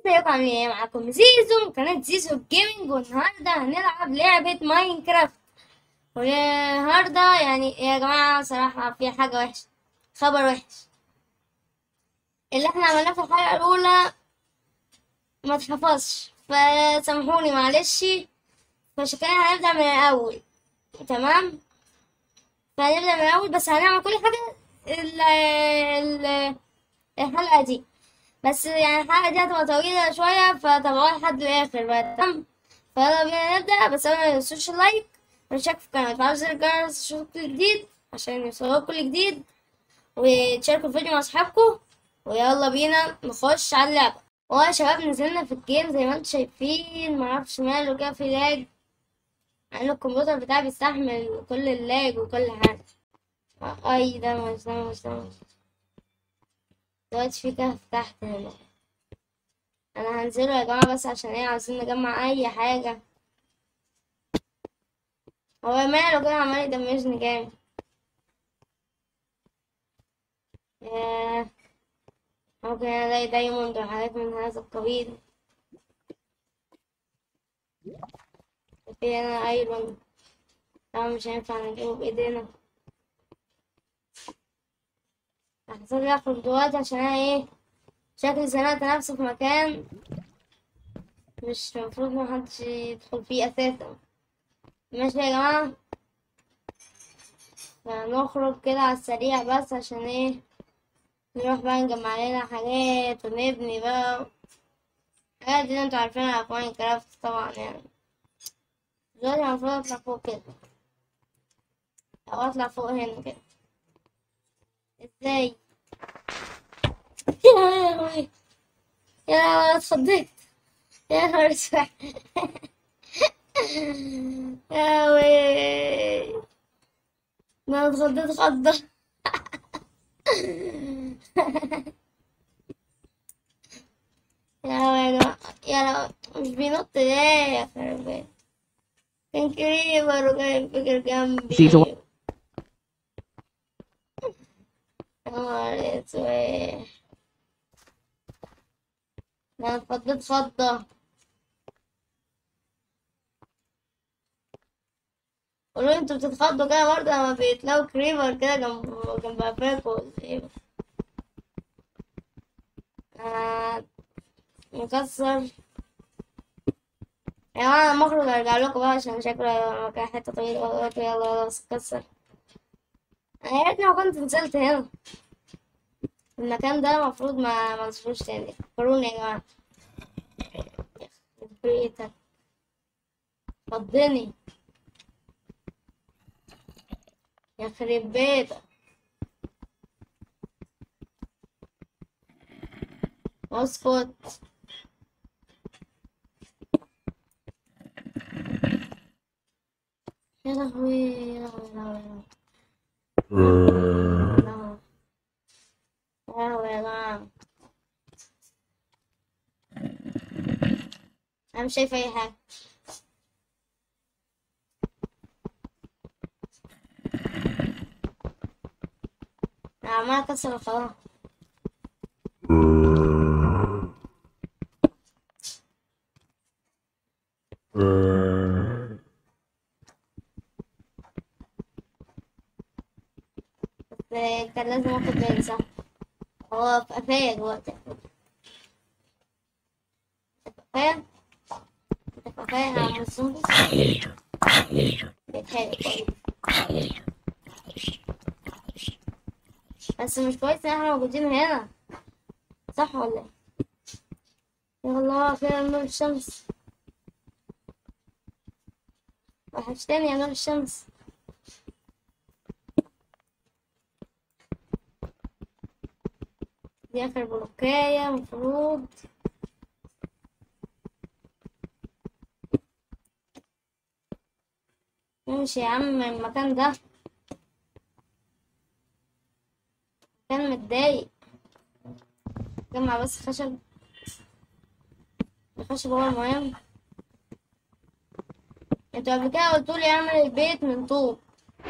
ازيكم عاملين ايه معاكم زيزو من قناة زيزو جيمنج والنهاردة هنلعب لعبة ماينكرافت والنهاردة يعني يا جماعة صراحة في حاجة وحشة خبر وحش اللي احنا عملناه في الحلقة الأولى ما اتحفظش فسامحوني معلش فعشان كده هنبدأ من الأول تمام فهنبدأ من الأول بس هنعمل كل حاجة ال ال الحلقة دي بس يعني الحلقة دي هتبقى طويلة شوية فتابعوها لحد الآخر بقى تمام فيلا بينا نبدأ بس أنا متنسوش اللايك والاشتراك في القناة وتفعلوا زر الجرس عشان كل جديد عشان يوصلكوا كل جديد وتشاركوا الفيديو مع أصحابكم ويلا بينا نخش على اللعبة والله يا شباب نزلنا في الجيم زي ما انتم شايفين معرفش ماله كده في لاج مع ان الكمبيوتر بتاعي بيستحمل كل اللاج وكل حاجة اي ده مش ده مش ده مش دلوقتي في كهف تحت هنا انا هنزله يا جماعة بس عشان ايه عاوزين نجمع اي حاجة هو ماله كده عمال يدمجني جامد ياه ممكن الاقي دايموند وحاجات من هذا القبيل في هنا ايرون طبعا مش هينفع نجيبه بايدينا هحتاج اخرج دلوقتي عشان انا ايه شكلي زنقت نفسي في مكان مش المفروض محدش يدخل فيه اساسا ماشي يا جماعة فنخرج كده على السريع بس عشان ايه نروح بقى نجمع لنا حاجات ونبني بقى الحاجات دي انتوا عارفينها في ماينكرافت طبعا يعني دلوقتي المفروض اطلع فوق كده او اطلع فوق هنا كده ازاي يا لهوي يا لهوي اتخضيت يا نهار اسود يا لهوي ما انا اتخضيت خضة يا لهوي يا جماعة يا لهوي مش بينط ليه يا خربان كان كريبر وكان فكر جنبي زيزو. يا نهار اسود انا اتخضيت خضة قولوا انتوا بتتخضوا كده برضه لما بيتلاقوا كريبر كده جنب جنب قفاكوا ولا ايه آه، مكسر يا جماعة لما اخرج ارجع لكم بقى عشان شكله مكان حتة طويلة دلوقتي يلا يلا بس اتكسر انا يا ريتني ما كنت نزلت هنا المكان ده المفروض ما ما نشوفوش تاني فكروني يا جماعة يخرب بيتك فضني يخرب بيتك اسكت يا لهوي يا لهوي يا لهوي يا لهوي يا جماعة أنا مش شايفة أي حاجة أنا عمال أكسر الخلاص بس كان لازم آخد بالي صح هو في قفايا دلوقتي في قفايا انت في قفايا يا عم الزومبي بيتهيألي كويس بس مش كويس ان احنا موجودين هنا صح ولا ايه يا الله فين نور الشمس وحشتني يا نور الشمس دي اخر بلوكاية مفروض نمشي يا عم من المكان ده مكان متضايق جمع بس خشب الخشب هو المهم انتوا قبل كده قلتولي اعمل البيت من طوب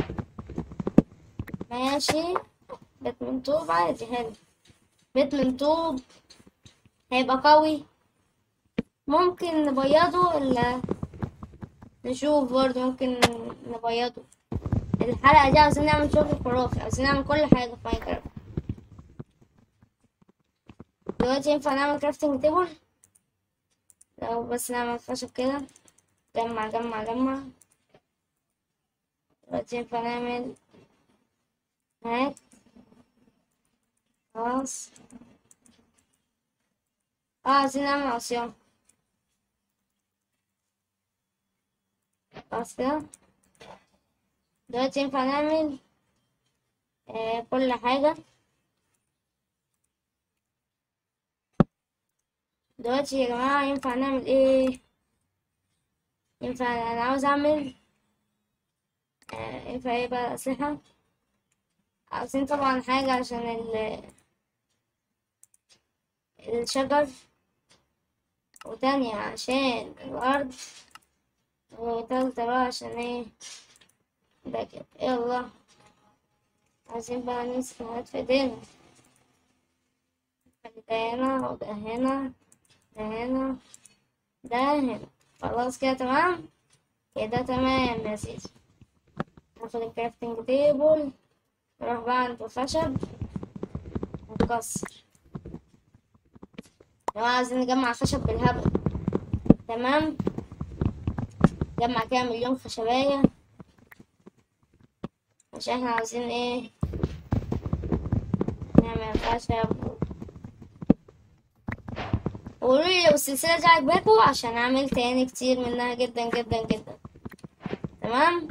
ماشي بيت من طوب عادي حلو بيت من طوب هيبقى قوي ممكن نبيضه ولا نشوف برضه ممكن نبيضه الحلقة دي عاوزين نعمل شغل خرافي عاوزين نعمل كل حاجة في ماينكرافت دلوقتي ينفع نعمل كرافتنج تيبل لو بس نعمل خشب كده جمع جمع جمع دلوقتي ينفع نعمل هات خلاص اه عايزين نعمل عصيان خلاص كده دلوقتي ينفع نعمل آه كل حاجة دلوقتي يا جماعة ينفع نعمل ايه ينفع انا عاوز اعمل آه ينفع ايه بقى اسلحة عاوزين طبعا حاجة عشان ال الشجر وتانية عشان الأرض وتالتة بقى عشان ايه ده كده يلا عايزين بقى نمسك حاجات في ايدينا ده هنا وده هنا ده هنا ده هنا خلاص كده تمام كده تمام يا سيدي ناخد الكرافتنج تيبل نروح بقى عند الخشب ونكسر لو عايزين نجمع خشب بالهبل تمام نجمع كده مليون خشباية عشان احنا عاوزين ايه نعمل خشب وقولولي لو السلسلة دي عجباكوا عشان اعمل تاني كتير منها جدا جدا جدا تمام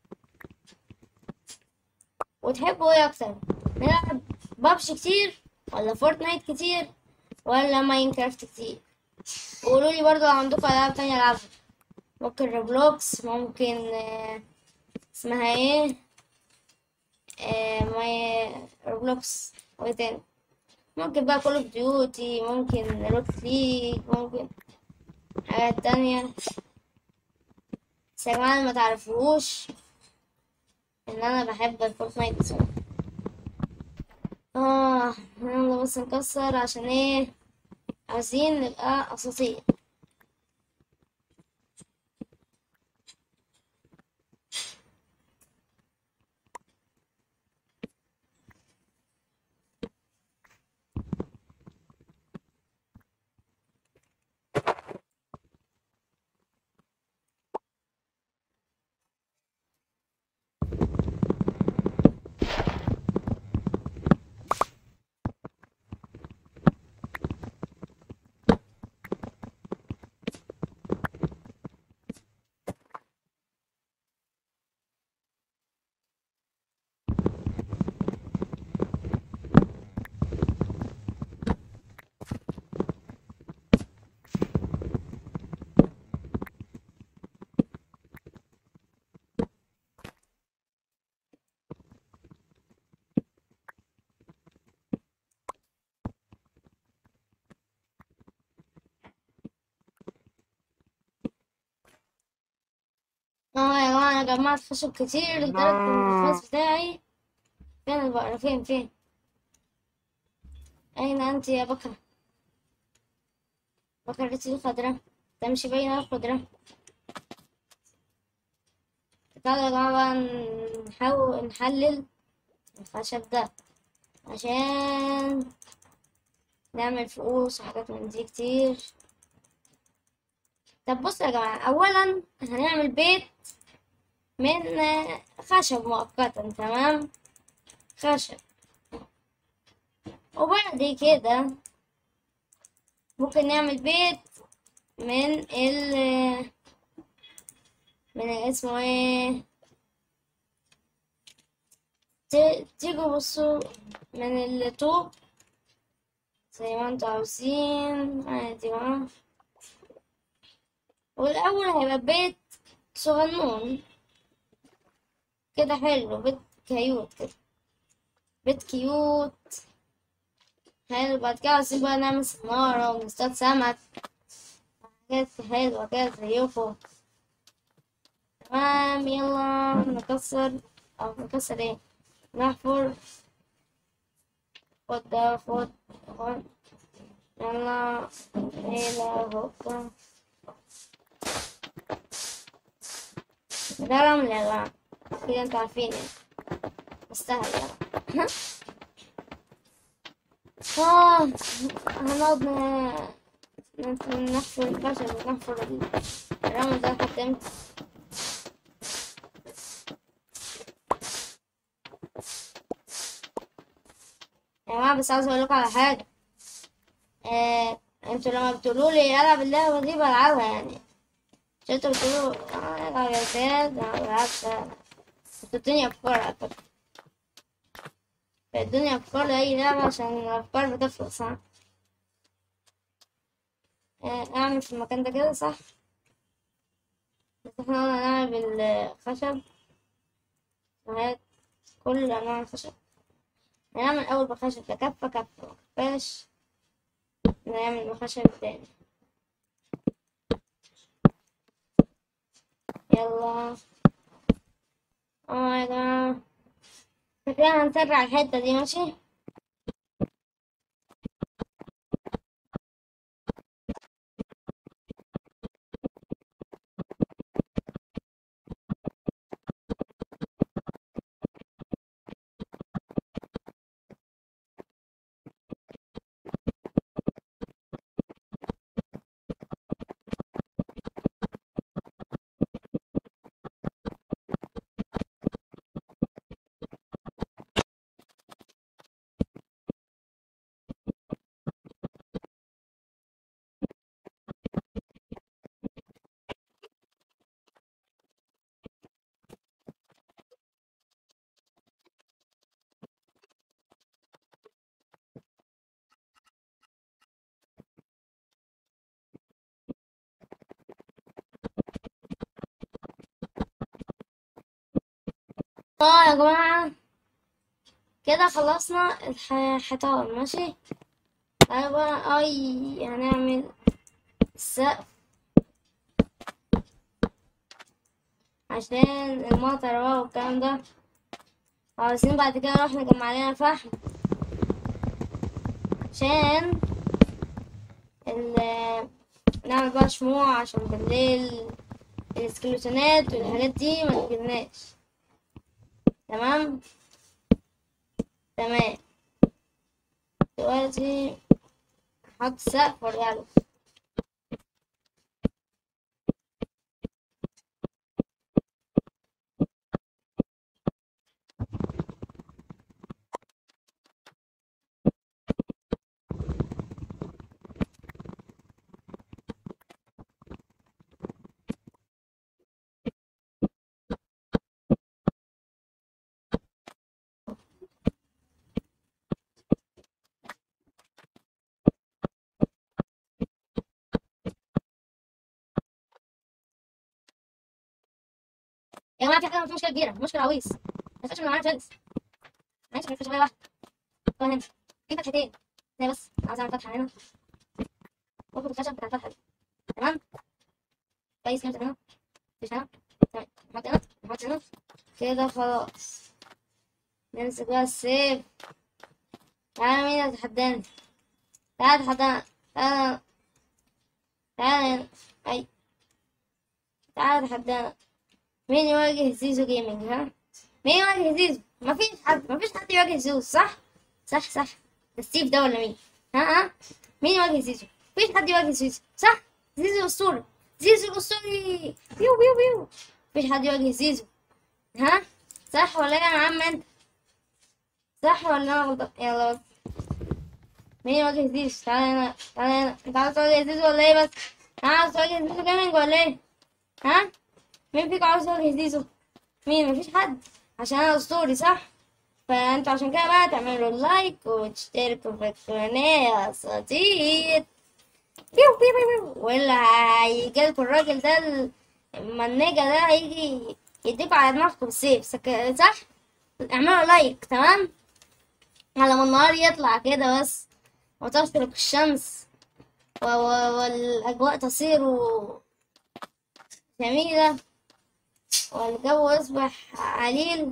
وتحبوا ايه اكتر نلعب بابجي كتير ولا فورتنايت كتير ولا ماينكرافت كتير وقولولي برضو لو عندكم العاب تانية العبها ممكن روبلوكس ممكن آه اسمها ايه آه ماي روبلوكس وايه تاني ممكن بقى كول اوف ديوتي ممكن روك ليج ممكن حاجات تانية بس يا جماعة ما تعرفوش ان انا بحب الفورتنايت بصراحة اه يلا بس نكسر عشان ايه عايزين نبقى اساطير اه يا جماعة انا جمعت خشب كتير لدرجة ان الفاس بتاعي فين البقرة فين فين اين انت يا بكرة بكرتي الخضراء تمشي بين الخضرة تعالوا يا جماعة بقى نحاول نحلل الخشب ده عشان نعمل فؤوس وحاجات من دي كتير طب بصوا يا جماعة أولا هنعمل بيت من خشب مؤقتا تمام خشب وبعد كده ممكن نعمل بيت من ال من اسمه ايه تيجوا بصوا من الطوب زي ما انتوا عاوزين عادي بقى والأول هيبقى بيت صغنون كده حلو بيت كيوت كده بيت كيوت حلو بعد كده عايزين بقى نعمل سنارة ونصطاد سمك حاجات حلوة كده زيكم تمام يلا نكسر أو نكسر ايه نحفر خد ده خد خد يلا هيلا هوبا ده رمل يا جماعة كده انتوا عارفين يعني مستاهل يعني اه هنقعد ن- ن- نحفر الخشب ونحفر الرمل ده لحد امتى يا جماعة بس عاوز اقولكوا على حاجة آه، انتوا لما بتقولوا لي العب اللعبة دي بلعبها يعني مش انتوا بتقولوا اه العب يا زياد ما بلعبش انتوا الدنيا افكار على فكرة الدنيا افكار لأي لعبة عشان الافكار بتخلص ها آه، اعمل في المكان ده كده صح بس احنا قلنا نعمل بالخشب وهات كل انواع الخشب نعمل اول بخشب ده كفة كفة مكفاش نعمل بخشب تاني يلا اه يا جماعة كده هنسرع الحتة دي ماشي اه يا جماعة كده خلصنا الح- الحيطان ماشي تعالوا بقى اي هنعمل السقف عشان المطر بقى والكلام ده عاوزين بعد كده نروح نجمع لنا فحم عشان ال نعمل بقى شموع عشان بالليل السكلوتونات والحاجات دي ما تجيلناش تمام تمام دلوقتي هحط سقف وارجع له يا جماعة في حاجة في مشكلة كبيرة مشكلة عويص الخشب اللي معانا خلص معلش في خشبية واحدة طبعا هنا في فتحتين زي بس عاوز اعمل فتحة هنا واخد الخشب بتاع الفتحة دي تمام كويس كده هنا مفيش هنا تمام نحط هنا نحط هنا كده خلاص نمسك بقى السيف تعالى مين يتحداني تعالى تحدانا تعالى تعالى هنا اي تعالى تحدانا مين يواجه زيزو جيمنج ها مين يواجه زيزو مفيش حد مفيش حد يواجه زيزو صح صح صح ستيف ده ولا مين ها ها مين يواجه زيزو مفيش حد يواجه زيزو صح زيزو اسطوري زيزو الاسطوري بيو بيو بيو مفيش حد يواجه زيزو ها صح ولا ايه يا عم انت صح ولا انا غلطان يلا بس مين يواجه زيزو تعالى هنا تعالى هنا انت عاوز تواجه زيزو ولا ايه بس عاوز تواجه زيزو جيمنج ولا ايه ها مين فيكم عاوز يواجه زيزو مين مفيش حد عشان انا اسطوري صح فانتوا عشان كده بقى تعملوا لايك وتشتركوا في القناة يا اساطير بيو بيو بيو واللي هيجيلكوا الراجل ده المنجة ده هيجي يديكوا على دماغكم بالسيف سك- صح اعملوا لايك تمام على ما النهار يطلع كده بس وتشرق الشمس و- و- والأجواء تصير جميلة والجو يصبح عليل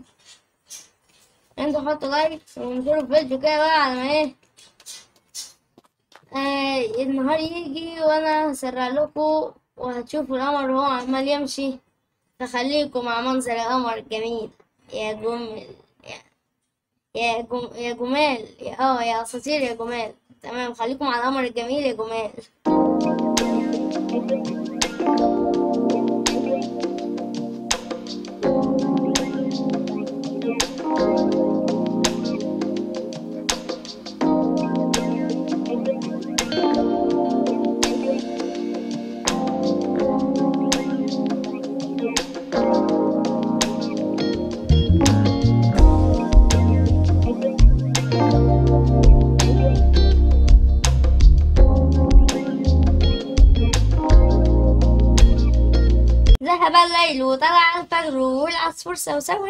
انتوا حطوا لايك وانزلوا الفيديو كده بقى على ما ايه آه النهار يجي وانا هسرع لكم وهتشوفوا القمر وهو عمال يمشي فخليكم مع منظر القمر الجميل يا جمل يا يا جم... يا جمال يا اه يا اساطير يا جمال تمام خليكم على القمر الجميل يا جمال ذهب الليل وطلع الفجر والعصفور سوسو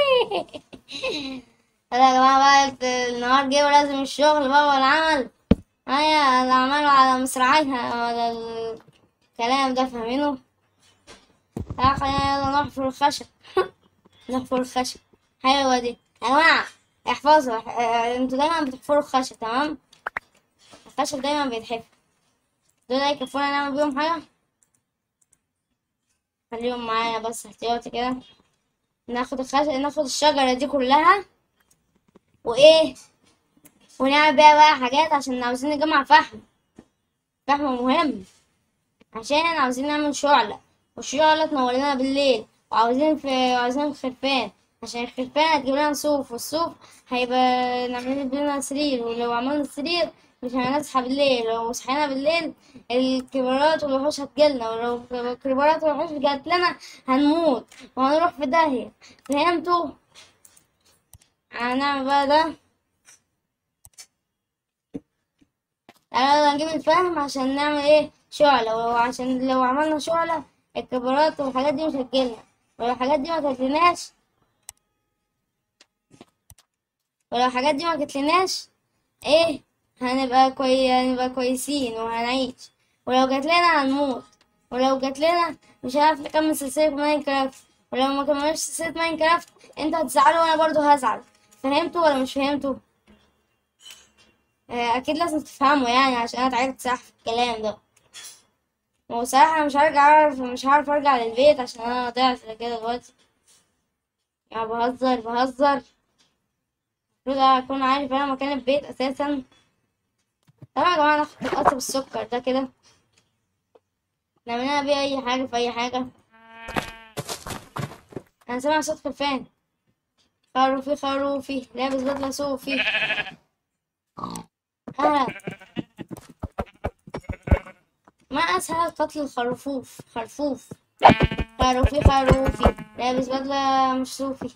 يلا يا جماعة بقى النهار جه ولازم الشغل بقى والعمل هيا الأعمال على مصراعيها ولا الكلام ده فاهمينه تعالى خلينا يلا نحفر الخشب نحفر الخشب حلوة دي يا جماعة احفظوا اه، اه، انتوا دايما بتحفروا الخشب تمام الخشب دايما بيتحفر دول هيكفونا نعمل بيهم حاجة خليهم معايا بس احتياطي كده ناخد الخشب ناخد الشجرة دي كلها وايه ونعمل بيها بقى حاجات عشان عاوزين نجمع فحم فحم مهم عشان عاوزين نعمل شعلة والشعلة تنور لنا بالليل وعاوزين في عاوزين خرفان عشان الخرفان هتجيب لنا صوف والصوف هيبقى نعمل لنا سرير ولو عملنا سرير مش هنصحى بالليل لو صحينا بالليل الكبارات والوحوش هتجيلنا ولو الكبارات والوحوش جات لنا هنموت وهنروح في داهية فهمتوا؟ هنعمل بقى ده تعالى نجيب الفحم عشان نعمل ايه شعلة وعشان لو عملنا شعلة الكبارات والحاجات دي مش هتجيلنا ولو الحاجات دي ما جاتلناش ولو الحاجات دي ما جاتلناش ايه هنبقى كوي... هنبقى كويسين وهنعيش ولو جات لنا هنموت ولو جات لنا مش هنعرف نكمل سلسلة ماينكرافت ولو ما كملناش سلسلة ماينكرافت انتوا هتزعلوا وانا برضو هزعل فهمتوا ولا مش فهمتوا آه، اكيد لازم تفهموا يعني عشان انا تعبت صح في الكلام ده وصراحة أنا مش هرجع أعرف مش هعرف ارجع للبيت عشان انا ضعت كده دلوقتي يعني بهزر بهزر المفروض اكون عارف انا مكان البيت اساسا طبعا يا جماعة ناخد القصب السكر ده كده نعملها بيه اي حاجة في اي حاجة انا سامع صوت خرفان خروفي خروفي لابس بدلة صوفي ها ما أسهل قتل الخرفوف خرفوف خروفي خروفي لابس بدلة مش صوفي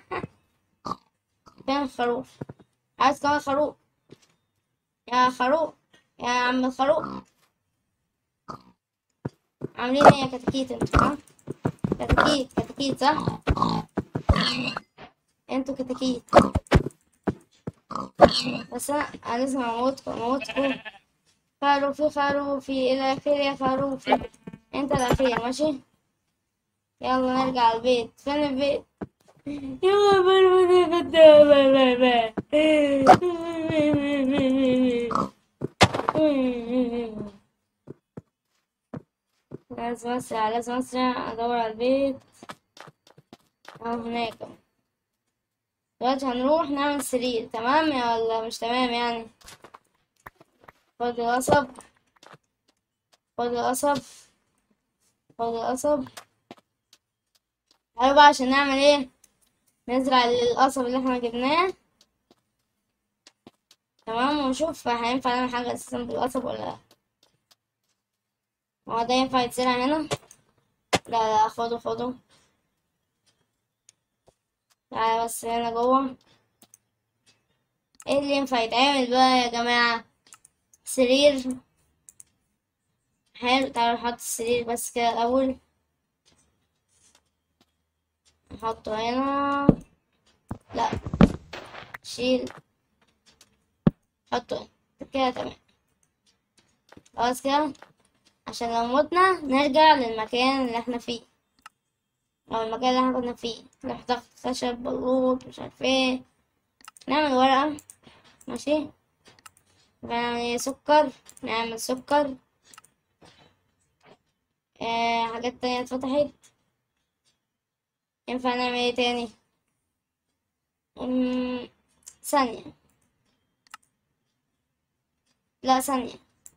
فين الخروف عايز كمان خروف يا خروف يا عم الخروف عاملين ايه يا كتاكيت انتوا ها كتاكيت كتاكيت صح انتوا كتاكيت بس انا انا لازم اموتكم اموتكم خروفي خروفي الاخير يا خروفي انت الاخير ماشي يلا نرجع البيت فين البيت يلا برموني لازم اسرع لازم اسرع ادور على البيت اهو هناك دلوقتي هنروح نعمل سرير تمام يا ولا مش تمام يعني خد القصب خد القصب خد القصب تعالوا بقى عشان نعمل ايه نزرع القصب اللي احنا جبناه تمام ونشوف هينفع نعمل حاجة اساسا بالقصب ولا لا هو ده ينفع يتزرع هنا لا لا خده خده تعالى بس هنا جوه ايه اللي ينفع يتعمل بقى يا جماعة سرير حلو تعالوا نحط السرير بس كده الأول نحطه هنا لا شيل حطه هنا كده تمام خلاص كده عشان لو متنا نرجع للمكان اللي احنا فيه او المكان اللي احنا كنا فيه نحط خشب بلوط مش عارف ايه نعمل ورقة ماشي نعمل ايه سكر نعمل سكر آه حاجات تانية اتفتحت ينفع نعمل ايه تاني مم، ثانية لا ثانية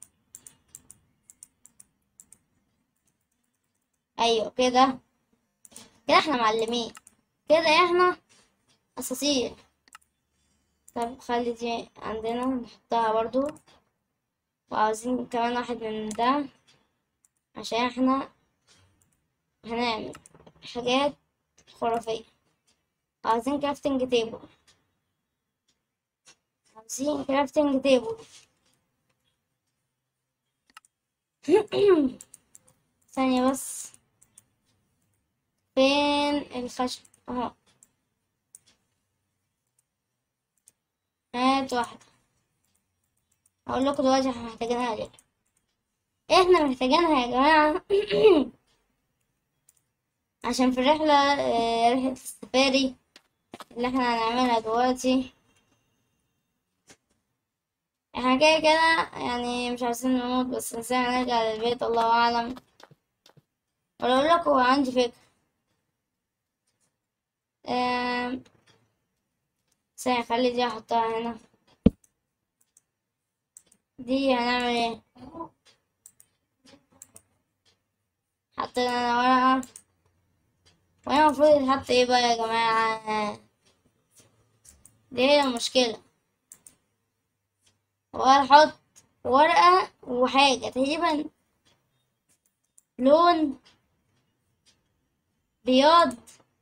ايوه كده كده احنا معلمين كده احنا اساطير طب خلي دي عندنا نحطها برضو وعاوزين كمان واحد من ده عشان احنا هنعمل حاجات خرافية عاوزين كرافتنج تيبل عاوزين كرافتنج تيبل ثانية بس فين الخشب اهو هات واحدة هقول لكم دلوقتي احنا محتاجينها ليه احنا محتاجينها يا جماعة عشان في الرحلة آه، رحلة السفاري اللي احنا هنعملها دلوقتي احنا كده كده يعني مش عايزين نموت بس ازاي هنرجع للبيت الله اعلم ولا اقول لكم عندي فكرة آم، ثانية خلي دي احطها هنا دي هنعمل ايه حطينا ورقة وهي المفروض يتحط ايه بقى يا جماعة دي هي المشكلة وهنحط ورقة وحاجة تقريبا لون بياض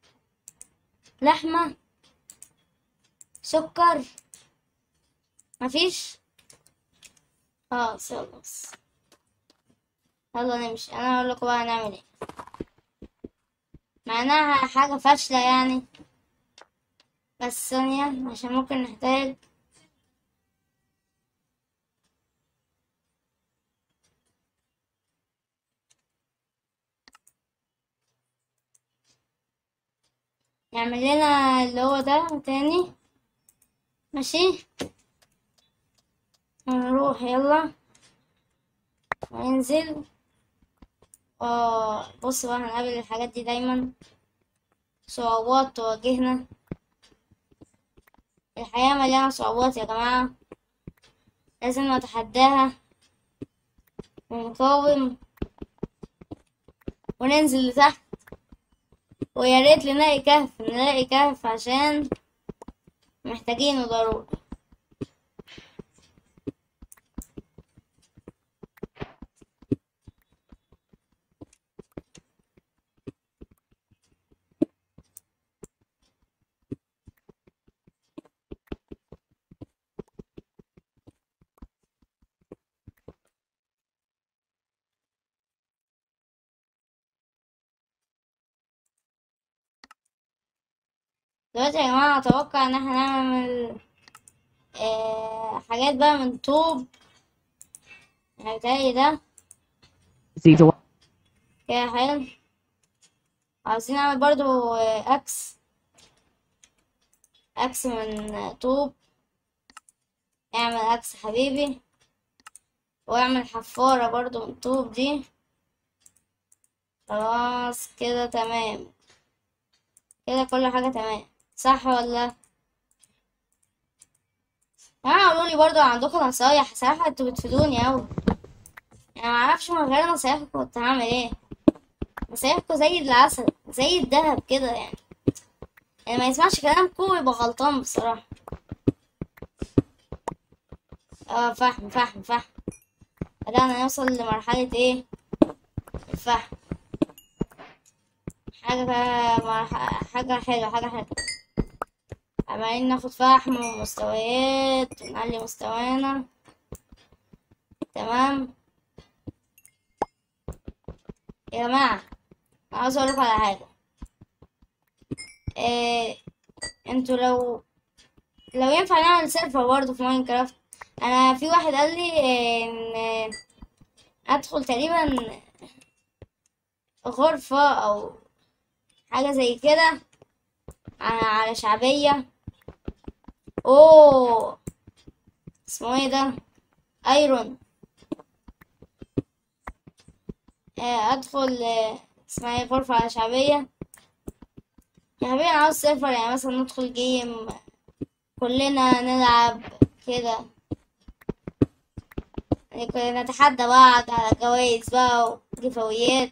لحمة سكر مفيش خلاص يلا بس يلا نمشي انا اقول لكم بقى هنعمل ايه مع انها حاجة فاشلة يعني بس ثانية عشان ممكن نحتاج نعمل لنا اللي هو ده تاني ماشي ونروح يلا وننزل اه بص بقى هنقابل الحاجات دي دايما صعوبات تواجهنا الحياة مليانة صعوبات يا جماعة لازم نتحداها ونقاوم وننزل لتحت ويا ريت نلاقي كهف نلاقي كهف عشان محتاجينه ضروري دلوقتي يا جماعة أتوقع إن احنا نعمل آه حاجات بقى من طوب يعني بتهيألي ده Zero. كده حلو عاوزين نعمل برضو آه، أكس أكس من آه، طوب اعمل أكس حبيبي واعمل حفارة برضو من طوب دي خلاص كده تمام كده كل حاجة تمام صح ولا اه قولوا لي برضو عندكم نصايح صراحة انتوا بتفيدوني اوي يعني معرفش من غير نصايحكم كنت هعمل ايه نصايحكم زي العسل زي الدهب كده يعني يعني ما يسمعش كلامكم يبقى غلطان بصراحة اه فحم فحم فحم بدأنا نوصل لمرحلة ايه الفحم حاجة مرح- حاجة حلوة حاجة حلوة عمالين ناخد فحم ومستويات ونعلي مستوانا تمام يا جماعة أنا عاوز أقولكم على حاجة إيه انتوا لو لو ينفع نعمل سيرفر برضه في ماينكرافت انا في واحد قال لي إيه، ان ادخل تقريبا غرفة او حاجة زي كده على على شعبية اوه اسمه ايه ده ايرون آه، ادخل آه، اسمها ايه غرفة شعبية يا حبيبي انا عاوز سيرفر يعني مثلا ندخل جيم كلنا نلعب كده يعني كنا نتحدى بعض على جوايز بقى وجيفاويات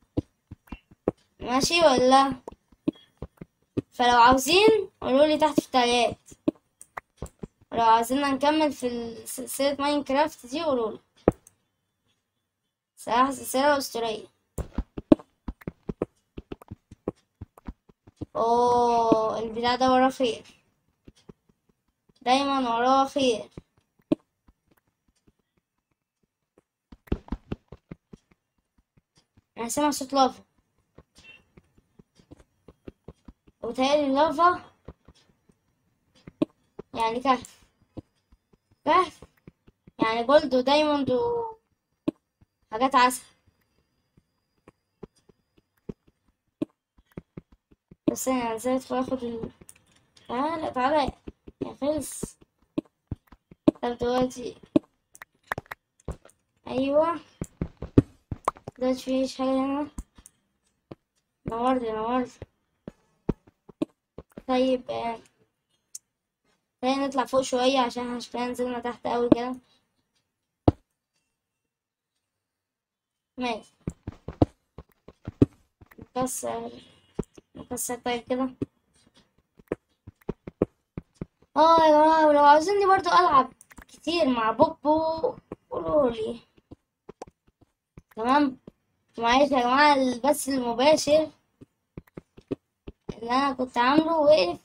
ماشي ولا فلو عاوزين قولولي تحت في التعليقات ولو عاوزيننا نكمل في سلسلة ماينكرافت دي قولولي صراحة سلسلة أسطورية اوه البتاع ده وراه خير دايما وراه خير انا سامع صوت لافا وتهيألي اللافا يعني كهف كهف يعني جولد ودايموند وحاجات عسل بس انا ازاي ادخل اخد ال... تعالى تعالى يا خلص طب دلوقتي ايوه دلوقتي مفيش حاجة هنا نورت نورت طيب آه، خلينا نطلع فوق شوية عشان احنا شكلنا نزلنا تحت اوي كده ماشي نكسر نكسر طيب كده اه يا جماعة ولو عاوزيني برضو ألعب كتير مع بوبو قولولي تمام معلش يا جماعة البث المباشر اللي أنا كنت عامله وقف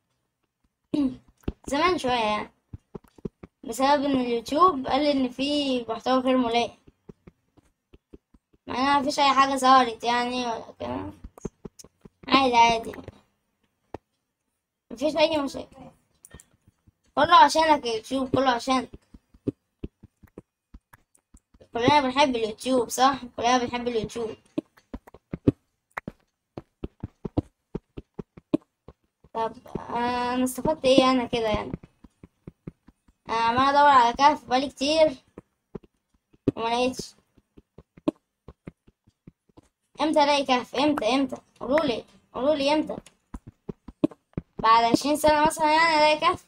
زمان شوية يعني بسبب إن اليوتيوب قال إن في محتوى غير ملائم مع إن مفيش أي حاجة ظهرت يعني ولا كده عادي عادي مفيش أي مشاكل كله عشانك يا يوتيوب كله عشانك كلنا بنحب اليوتيوب صح كلنا بنحب اليوتيوب طب آه، انا استفدت ايه انا كده يعني انا عمال ادور على كهف بقالي كتير وما لقيتش امتى الاقي كهف امتى امتى قولولي قولولي امتى بعد عشرين سنة مثلا يعني الاقي كهف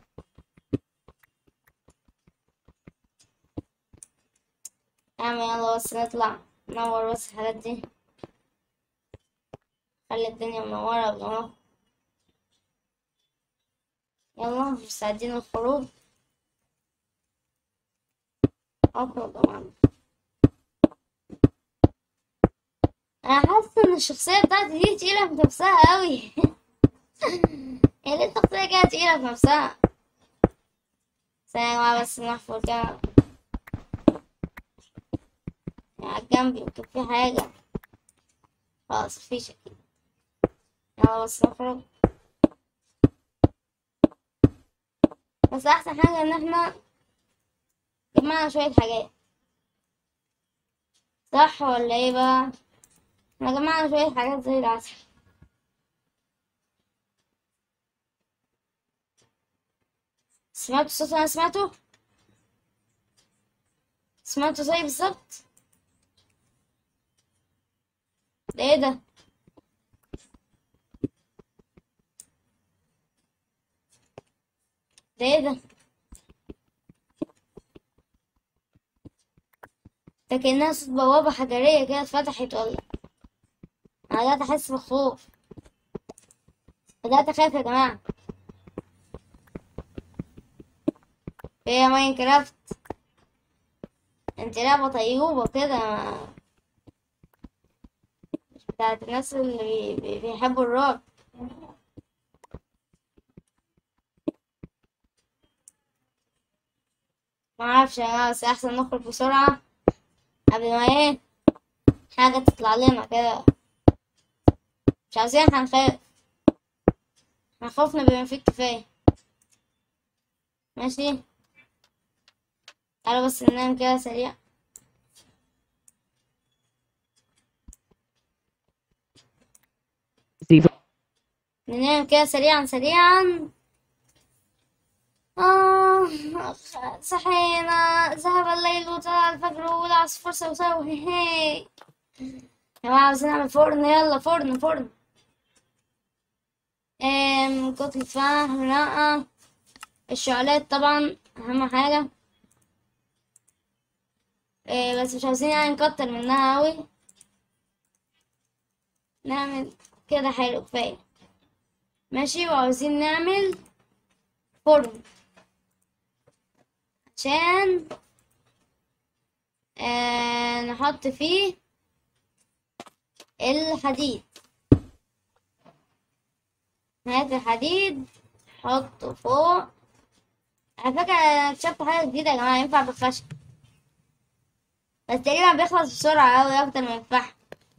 يا عم يلا بس نطلع نور بس الحاجات دي خلي الدنيا منورة بنور يلا مستعدين للخروج اخرج يا معلم انا حاسة ان الشخصية بتاعتي دي تقيلة في نفسها اوي هي ليه الشخصية كده تقيلة في نفسها ثانية يا جماعة بس نحفر كده على الجنب يمكن في حاجة خلاص مفيش أكيد يلا بس نخرج بس أحسن حاجة إن احنا جمعنا شوية حاجات صح ولا ايه بقى احنا جمعنا شوية حاجات زي العسل سمعتوا الصوت اللي انا سمعته سمعته زي بالظبط ده ايه ده ده ايه ده ده كأنها صوت بوابة حجرية كده اتفتحت ولا انا بدأت احس بالخوف بدأت اخاف يا جماعة ايه يا ماينكرافت انت لعبة طيوبة كده ما- مش بتاعت الناس اللي بي- بي- بيحبوا الرعب ما اعرفش يا جماعة بس احسن نخرج بسرعة قبل ما ايه حاجة تطلع لنا كده مش عايزين هنخاف احنا خوفنا بما فيه الكفاية ماشي تعالوا بس ننام كده سريع zero, ننام كده سريعا سريعا آه آه صحينا ذهب الليل وطلع الفجر والعصفور سوسو هي هي يا جماعة عاوزين نعمل فرن يلا فرن فرن أم كتلة فحم لأ الشعلات طبعا أهم حاجة إيه بس مش عاوزين يعني نكتر منها أوي نعمل كده حلو كفاية ماشي وعاوزين نعمل فرن عشان آه نحط فيه الحديد هات الحديد حطه فوق على فكرة أنا اكتشفت حاجة جديدة يا جماعة ينفع بالخشب بس تقريبا بيخلص بسرعة أوي أكتر من الفحم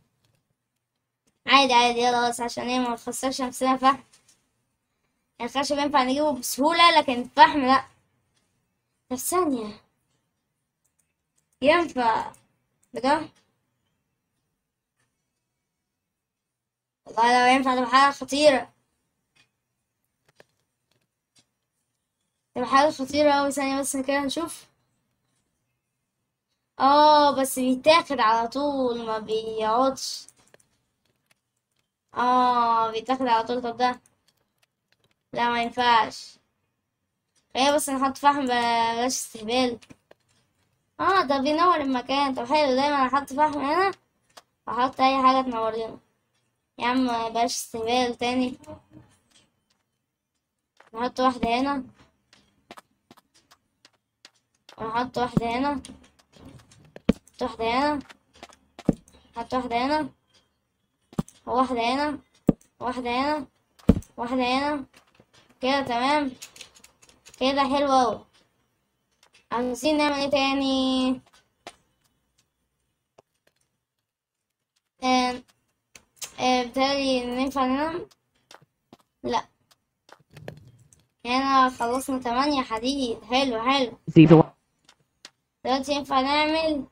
عادي عادي يلا بس عشان ايه ما نخسرش نفسنا فحم الخشب ينفع نجيبه بسهولة لكن الفحم لأ في ثانية ينفع بجد والله لو ينفع تبقى حاجة خطيرة تبقى حاجة خطيرة أوي ثانية بس كده نشوف اه بس بيتاخد على طول ما بيقعدش اه بيتاخد على طول طب ده لا ما ينفعش خلينا بس نحط فحم بلاش استهبال اه ده بينور المكان طب حلو دايما احط فحم هنا واحط اي حاجة تنور لنا يا عم بلاش استهبال تاني نحط واحدة هنا ونحط واحدة هنا نحط واحدة هنا نحط واحدة هنا وواحدة هنا واحدة هنا واحدة هنا كده تمام كده حلو اوي عايزين نعمل ايه تاني آه آه بتهيألي ينفع ننام لا هنا خلصنا تمانية حديد حلو حلو zero, دلوقتي ينفع نعمل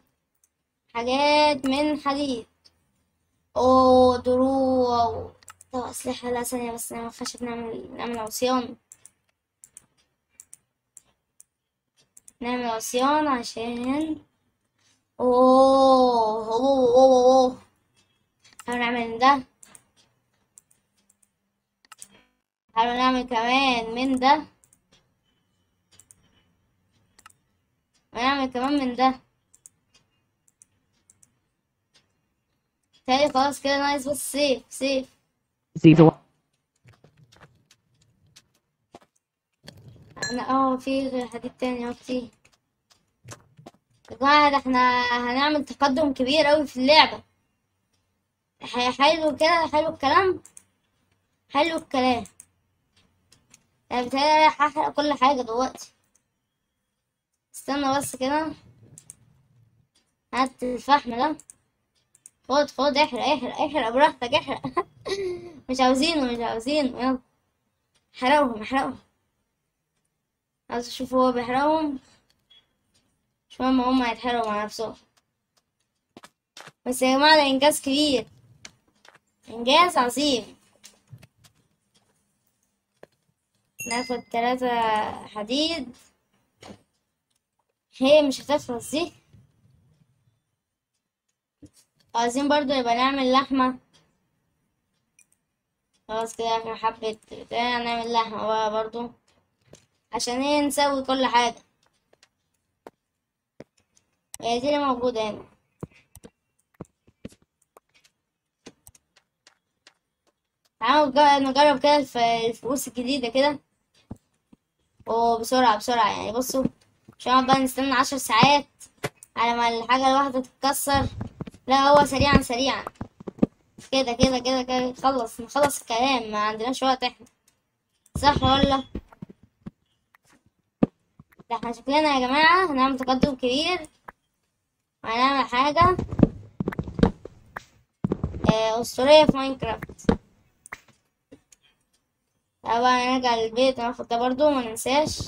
حاجات من حديد اوه دروع طب أسلحة لا ثانية بس نعمل خشب نعمل نعمل عصيان نعمل عصيان عشان اوه اوه اوه اوه اوه تعالوا نعمل من ده تعالوا نعمل كمان من ده ونعمل كمان من ده تاني خلاص كده ناقص بس سيف سيف zero, انا اه في حديد تاني اهو كتير يا جماعة ده احنا هنعمل تقدم كبير اوي في اللعبة ح- حلو كده حلو الكلام حلو الكلام انا بتهيألي رايح احرق كل حاجة دلوقتي استنى بس كده هات الفحم ده خد خد احرق احرق احرق براحتك احرق مش عاوزينه مش عاوزينه يلا احرقهم احرقهم عاوز اشوف هو بيحرقهم مش مهم هما يتحرقوا مع نفسهم بس يا جماعة ده انجاز كبير انجاز عظيم ناخد تلاتة حديد هي مش هتخلص دي عايزين برضو يبقى نعمل لحمة خلاص كده اخر حبة بتاع نعمل لحمة بقى برضو عشان ايه نسوي كل حاجة هي دي اللي موجودة هنا تعالوا نج- نجرب كده الف- الفؤوس الجديدة كده وبسرعة بسرعة يعني بصوا مش هنقعد بقى نستنى عشر ساعات على ما الحاجة الواحدة تتكسر لا هو سريعا سريعا كده كده كده كده نخلص نخلص الكلام ما عندناش وقت احنا صح ولا ده احنا شكلنا يا جماعة هنعمل تقدم كبير وهنعمل حاجة آه، أسطورية في ماينكرافت طبعا نرجع للبيت ناخد ده برضو ما ننساش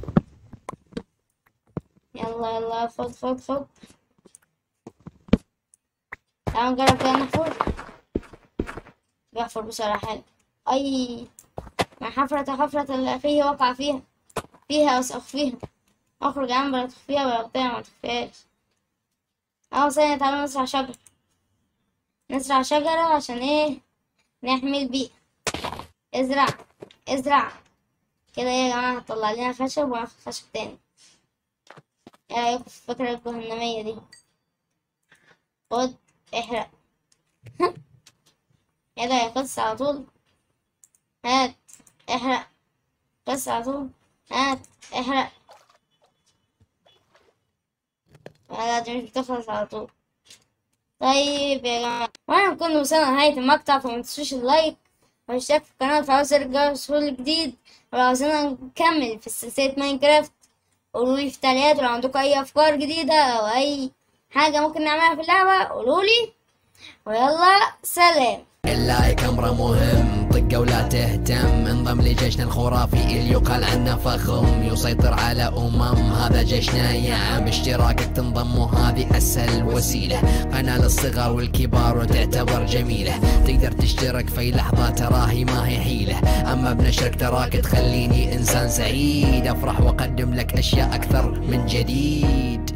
يلا يلا خد خد خد تعالوا نجرب كده نحفر بيحفر بسرعة حلو أي ما حفرة حفرة اللي أخيه وقع فيها فيها بس أخفيها أخرج يا عم بلا تخفيها بلا بتاع ما تخفيهاش أول ثانية تعالوا نزرع شجرة نزرع شجرة عشان ايه نحمي البيئة ازرع ازرع كده ايه يا جماعة هتطلع لنا خشب وناخد خشب تاني ايه رأيكم في الفكرة الجهنمية دي خد احرق ايه ده يا قص على طول هات احرق قص على طول هات احرق لا دي مش بتخلص على طول طيب يا جماعة وانا نكون وصلنا لنهاية المقطع فمتنسوش اللايك والاشتراك في القناة وتفعلوا زر الجرس لكل جديد ولو عاوزين نكمل في سلسلة ماينكرافت قولولي في التعليقات ولو عندكم أي أفكار جديدة أو أي حاجة ممكن نعملها في اللعبة قولولي ويلا سلام اللايك امره مهم طقه ولا تهتم انضم لجيشنا الخرافي اللي يقال عنه فخم يسيطر على امم هذا جيشنا يا عم اشتراكك تنضم وهذه اسهل وسيله قناه للصغار والكبار وتعتبر جميله تقدر تشترك في لحظه تراهي ما هي حيله اما بنشرك تراك تخليني انسان سعيد افرح واقدم لك اشياء اكثر من جديد